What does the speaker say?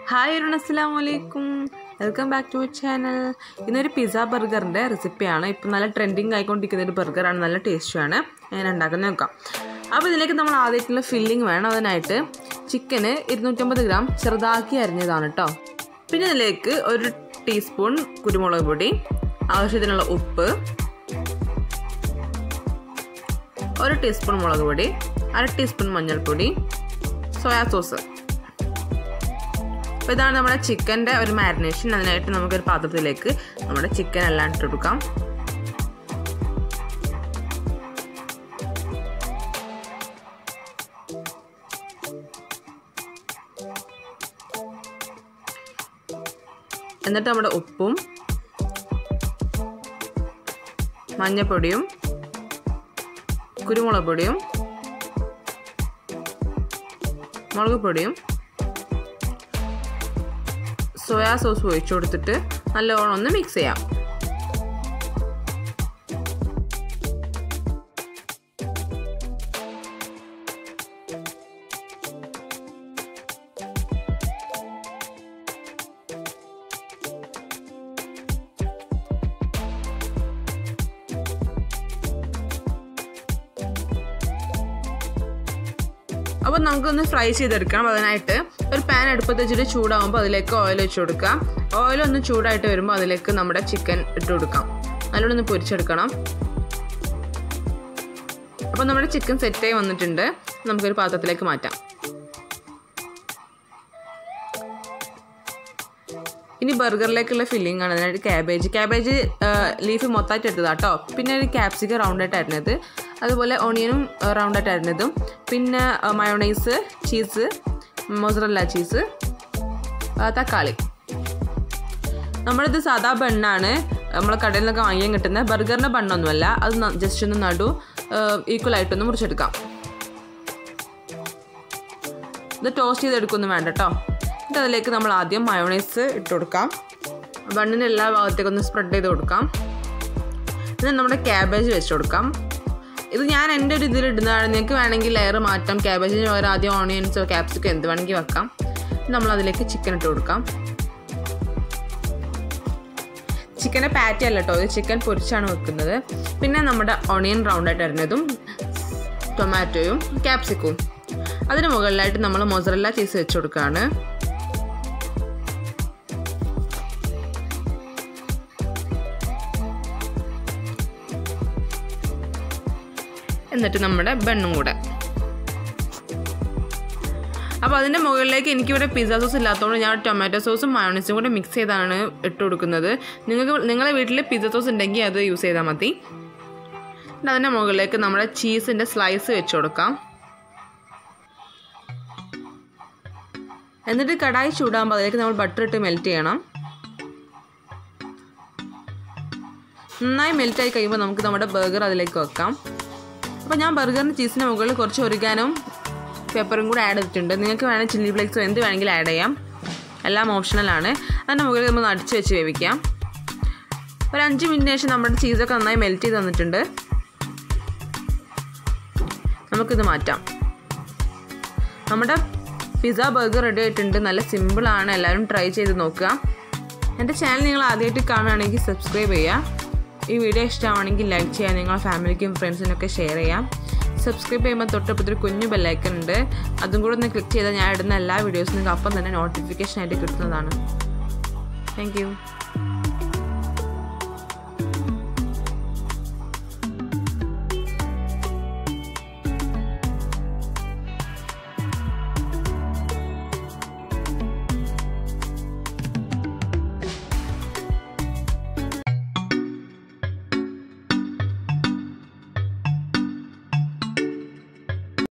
hi Arun അസ്സലാമു അലൈക്കും welcome back to channel ഇന്നൊരു പിസ്സ ബർഗറിൻ്റെ റെസിപ്പിയാണ് ഇപ്പം നല്ല ട്രെൻഡിങ് ആയിക്കൊണ്ടിരിക്കുന്ന ഒരു ബർഗറാണ് നല്ല ടേസ്റ്റുമാണ് ഞാൻ ഉണ്ടാക്കുന്നത് നോക്കാം അപ്പോൾ ഇതിലേക്ക് നമ്മൾ ആദ്യമായിട്ടുള്ള ഫില്ലിംഗ് വേണം അതിനായിട്ട് ചിക്കന് ഇരുന്നൂറ്റമ്പത് ഗ്രാം ചെറുതാക്കി അരിഞ്ഞതാണ് കേട്ടോ പിന്നെ ഇതിലേക്ക് ഒരു ടീസ്പൂൺ കുരുമുളക് പൊടി ആവശ്യത്തിനുള്ള ഉപ്പ് ഒരു ടീസ്പൂൺ മുളക് പൊടി അര ടീസ്പൂൺ മഞ്ഞൾപ്പൊടി സോയാ സോസ് അപ്പോൾ ഇതാണ് നമ്മുടെ ചിക്കൻ്റെ ഒരു മാരിനേഷൻ അതിനായിട്ട് നമുക്കൊരു പാത്രത്തിലേക്ക് നമ്മുടെ ചിക്കൻ എല്ലാം ഇട്ട് കൊടുക്കാം എന്നിട്ട് നമ്മുടെ ഉപ്പും മഞ്ഞപ്പൊടിയും കുരുമുളക് പൊടിയും മുളക് പൊടിയും സോയാ സോസ് ഒഴിച്ചു കൊടുത്തിട്ട് നല്ലോണം ഒന്ന് മിക്സ് ചെയ്യാം അപ്പോൾ നമുക്കൊന്ന് ഫ്രൈ ചെയ്തെടുക്കണം അതിനായിട്ട് ഒരു പാൻ അടുപ്പത്ത് വെച്ചിട്ട് ചൂടാകുമ്പോൾ അതിലേക്ക് ഓയിൽ വെച്ച് കൊടുക്കാം ഓയിൽ ഒന്ന് ചൂടായിട്ട് വരുമ്പോൾ അതിലേക്ക് നമ്മുടെ ചിക്കൻ ഇട്ട് കൊടുക്കാം നല്ലോണം ഒന്ന് പൊരിച്ചെടുക്കണം അപ്പോൾ നമ്മുടെ ചിക്കൻ സെറ്റായി വന്നിട്ടുണ്ട് നമുക്കൊരു പാത്രത്തിലേക്ക് മാറ്റാം ഇനി ബർഗറിലേക്കുള്ള ഫില്ലിംഗ് ആണ് അതിനായിട്ട് ക്യാബേജ് ക്യാബേജ് ലീഫ് മൊത്തമായിട്ട് എടുത്തതാണ് കേട്ടോ പിന്നെ ഒരു ക്യാപ്സിക്കം റൗണ്ടായിട്ട് അരിഞ്ഞത് അതുപോലെ ഓണിയനും റൗണ്ടായിട്ട് അരിഞ്ഞതും പിന്നെ മയോണൈസ് ചീസ് മൊസറല്ല ചീസ് തക്കാളി നമ്മളിത് സാധാ ബണ്ണാണ് നമ്മൾ കടയിൽ നിന്നൊക്കെ വാങ്ങിയാൻ കിട്ടുന്ന ബർഗറിൻ്റെ ബണ്ണൊന്നുമല്ല അത് ജസ്റ്റ് ഒന്ന് നടു ഈക്വൽ ആയിട്ടൊന്ന് മുറിച്ചെടുക്കാം ഇത് ടോസ്റ്റ് ചെയ്തെടുക്കൊന്നും വേണ്ട കേട്ടോ എന്നിട്ട് അതിലേക്ക് നമ്മൾ ആദ്യം മയോണൈസ് ഇട്ട് കൊടുക്കാം ബണ്ണിന് എല്ലാ ഭാഗത്തേക്കും ഒന്ന് സ്പ്രെഡ് ചെയ്ത് കൊടുക്കാം എന്നിട്ട് നമ്മുടെ ക്യാബേജ് വെച്ച് കൊടുക്കാം ഇത് ഞാൻ എൻ്റെ ഒരു ഇതിൽ ഇടുന്നതാണ് നിങ്ങൾക്ക് വേണമെങ്കിൽ ലെയർ മാറ്റാം ക്യാബേജിന് പകരം ആദ്യം ഓണിയൻസോ ക്യാപ്സിക്കോ എന്ത് വേണമെങ്കിൽ വെക്കാം നമ്മൾ അതിലേക്ക് ചിക്കൻ ഇട്ട് കൊടുക്കാം ചിക്കൻ്റെ പാറ്റി അല്ല കേട്ടോ ഇത് ചിക്കൻ പൊരിച്ചാണ് വെക്കുന്നത് പിന്നെ നമ്മുടെ ഓണിയൻ റൗണ്ടായിട്ട് അരിഞ്ഞതും ടൊമാറ്റോയും ക്യാപ്സിക്കവും അതിന് മുകളിലായിട്ട് നമ്മൾ മൊസറല്ല ചീസ് വെച്ച് കൊടുക്കുകയാണ് എന്നിട്ട് നമ്മുടെ ബണ്ണും കൂടെ അപ്പോൾ അതിൻ്റെ മുകളിലേക്ക് എനിക്കിവിടെ പിസ്സ സോസ് ഇല്ലാത്തതുകൊണ്ട് ഞാൻ ടൊമാറ്റോ സോസും മയോണൈസും കൂടെ മിക്സ് ചെയ്താണ് ഇട്ട് കൊടുക്കുന്നത് നിങ്ങൾക്ക് നിങ്ങളെ വീട്ടിൽ പിസ്സ സോസ് ഉണ്ടെങ്കിൽ അത് യൂസ് ചെയ്താൽ മതി അതിൻ്റെ മുകളിലേക്ക് നമ്മുടെ ചീസിൻ്റെ സ്ലൈസ് വെച്ച് കൊടുക്കാം എന്നിട്ട് കടായി ചൂടാകുമ്പോൾ അതിലേക്ക് നമ്മൾ ബട്ടർ ഇട്ട് മെൽറ്റ് ചെയ്യണം നന്നായി മെൽറ്റായി കഴിയുമ്പോൾ നമുക്ക് നമ്മുടെ ബർഗർ അതിലേക്ക് വെക്കാം അപ്പോൾ ഞാൻ ബർഗറിന് ചീസിന് മുകളിൽ കുറച്ച് ഒരിക്കാനും പെപ്പറും കൂടെ ആഡ് ചെയ്തിട്ടുണ്ട് നിങ്ങൾക്ക് വേണമെങ്കിൽ ചില്ലി ഫ്ലേക്സോ എന്ത് വേണമെങ്കിലും ആഡ് ചെയ്യാം എല്ലാം ഓപ്ഷണലാണ് അതിൻ്റെ മുകളിൽ നമ്മൾ അടിച്ച് വെച്ച് വേവിക്കാം ഒരു അഞ്ച് മിനിറ്റിന് ശേഷം നമ്മുടെ ചീസൊക്കെ നന്നായി മെൽറ്റ് ചെയ്ത് തന്നിട്ടുണ്ട് നമുക്കിത് മാറ്റാം നമ്മുടെ പിസ്സ ബർഗർ റെഡി ആയിട്ടുണ്ട് നല്ല സിമ്പിളാണ് എല്ലാവരും ട്രൈ ചെയ്ത് നോക്കുക എൻ്റെ ചാനൽ നിങ്ങൾ ആദ്യമായിട്ട് കാണുകയാണെങ്കിൽ സബ്സ്ക്രൈബ് ചെയ്യുക ഈ വീഡിയോ ഇഷ്ടമാണെങ്കിൽ ലൈക്ക് ചെയ്യാം നിങ്ങളുടെ ഫാമിലിക്കും ഫ്രണ്ട്സിനൊക്കെ ഷെയർ ചെയ്യാം സബ്സ്ക്രൈബ് ചെയ്യുമ്പോൾ തൊട്ടപ്പത്തൊരു കുഞ്ഞു ബെല്ലൈക്കൺ ഉണ്ട് അതും കൂടെ ഒന്ന് ക്ലിക്ക് ചെയ്താൽ ഞാൻ ഇടുന്ന എല്ലാ വീഡിയോസും നിങ്ങൾക്ക് അപ്പം തന്നെ നോട്ടിഫിക്കേഷൻ ആയിട്ട് കിട്ടുന്നതാണ് താങ്ക്